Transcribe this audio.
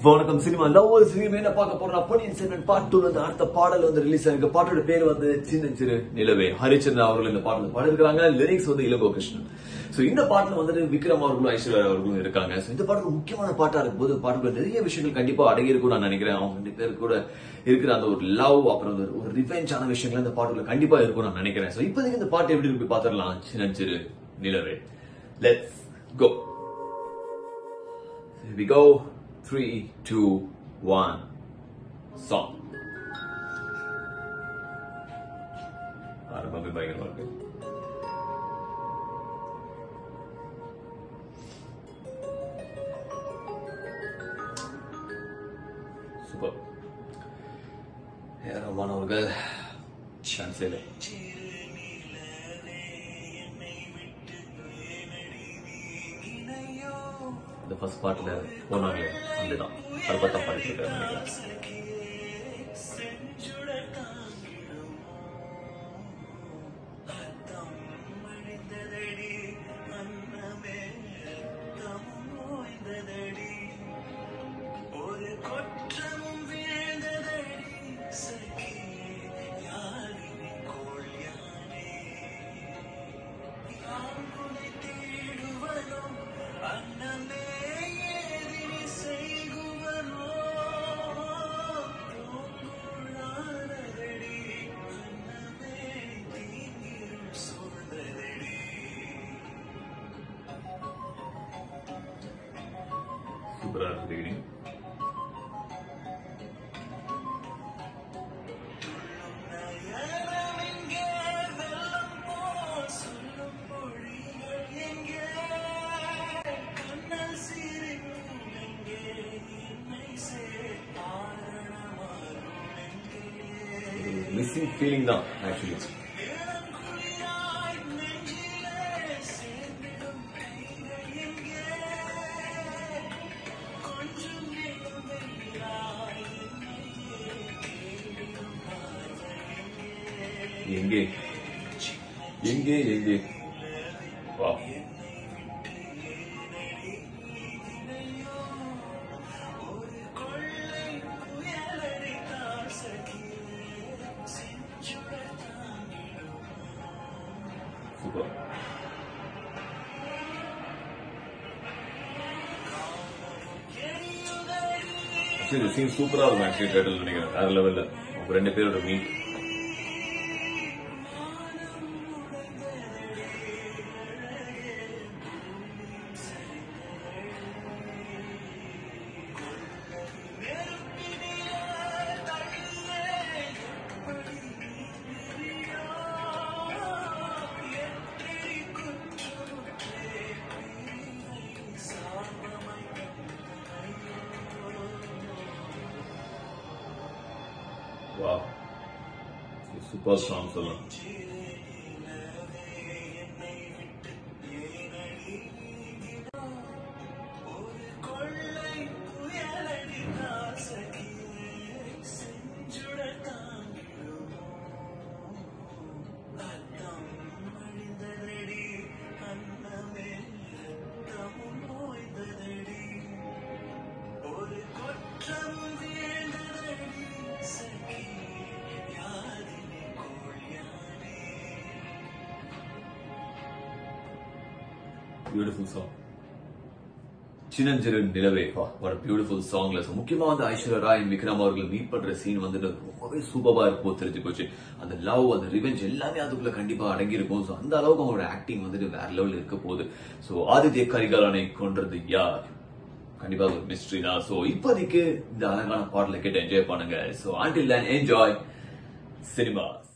வணக்கம் cinema love cinema என்ன பார்க்க போறோம் பொன்னியின் செல்வன் பார்ட் டூ வந்து அடுத்த பாடல் வந்து ரிலீஸ் ஆயிருக்கு பாட்டோட பேர் வந்து சின்ன சிறு நிலவே ஹரிச்சந்திரன் அவர்கள் இந்த பாடல் பாடிருக்காங்க லிரிக்ஸ் வந்து இளகோ கிருஷ்ணன் சோ இந்த பாட்டுல வந்துட்டு விக்ரம் அவர்களும் ஐஸ்வர்யா அவர்களும் இருக்காங்க சோ இந்த பாட்டு முக்கியமான பாட்டா இருக்கும் போது பாட்டுக்குள்ள நிறைய விஷயங்கள் கண்டிப்பா அடங்கி இருக்கும் நான் நினைக்கிறேன் அவங்க ரெண்டு பேருக்கு கூட இருக்கிற அந்த ஒரு லவ் அப்புறம் வந்து ஒரு ரிவெஞ்சான விஷயங்கள் இந்த பாட்டுக்குள்ள கண்டிப்பா இருக்கும் நான் நினைக்கிறேன் சோ இப்போதைக்கு இந்த பாட்டு எப்படி இருக்கு பாத்திரலாம் சின்ன சிறு நிலவே let's go Here we go. Three, two, one. Song. ஆரம்பமே பயங்கரமா இருக்கு சூப்பர் ஏராளமான அவர்கள் சான்ஸே இல்லை இந்த ஃபர்ஸ்ட் பார்ட்ல போனாங்களே அதுதான் அது பார்த்தா பாடிட்டு இருக்காரு நினைக்கிறேன் ஒரு கொற்றமும் வீழ்ந்ததடி சகி யாழினி கோள் யானே யாங்குனை தேடுவனோ அன்னமே ஏதினி செய்குவனோ தோங்குழானதடி அன்னமே தீங்கிரும் சூழ்ந்ததடி சூப்பரா இருக்கு beginning. நயனமெங்கே வெள்ளம் போல் சொல்லும் மொழிகள் எங்கே கண்ணல் சிரிப்பும் எங்கே என்னை சேர்த்தாரணமாகும் எங்கே மிஸ்ஸிங் ஃபீலிங் தான் ஆக்சுவலி இளங்குளியாய் நெஞ்சிலே சேர்ந்திடும் கைகள் எங்கே கொஞ்சம் இளமெல்லாய் என்னையே தேடிடும் பார்வை எங்கே எங்கே எங்கே எங்கே வா ஒரு கொள்ளை புயலடித்தால் சகியே செஞ்சுடத் தாங்கிடும் சூப்பர் சரி சீன் சூப்பரா இருக்கும் ஆக்சுவலி தேட்டர்ல நினைக்கிறேன் வேற லெவல்ல அவங்க ரெண்டு பேரோட மீட் வா சூப்பர் சாங் சொல்லலாம் ஒரு கொள்ளை புயலடித்தால் சகியே செஞ்சுடத் தாங்கிடுமோ அத்தம் அழிந்ததடி அன்னமே ரத்தமும் ஓய்ந்ததடி ஒரு கொற்றமும் வீழ்ந்ததடி சகி யாதினி கோள் யானே பியூட்டிஃபுல் சாங் சின்னஞ்சிறு நிலவே ஒரு பியூட்டிஃபுல் சாங்ல முக்கியமா வந்து ஐஸ்வர்யா ராய் விக்ரம் அவர்கள் மீட் பண்ற சீன் வந்துட்டு ரொம்பவே சூப்பரா இருக்கும் தெரிஞ்சு போச்சு அந்த லவ் அந்த ரிவெஞ்ச் எல்லாமே அதுக்குள்ள கண்டிப்பா அடங்கி இருக்கும் ஸோ அந்த அளவுக்கு அவங்களோட ஆக்டிங் வந்துட்டு வேற லெவல் இருக்க போகுது ஸோ ஆதித்ய கரிகாலனை கொன்றது யார் கண்டிப்பா ஒரு மிஸ்ட்ரி தான் ஸோ இப்போதைக்கு இந்த அழகான பாடலை கேட்டு என்ஜாய் பண்ணுங்க ஸோ ஆண்டில் என்ஜாய் சினிமாஸ்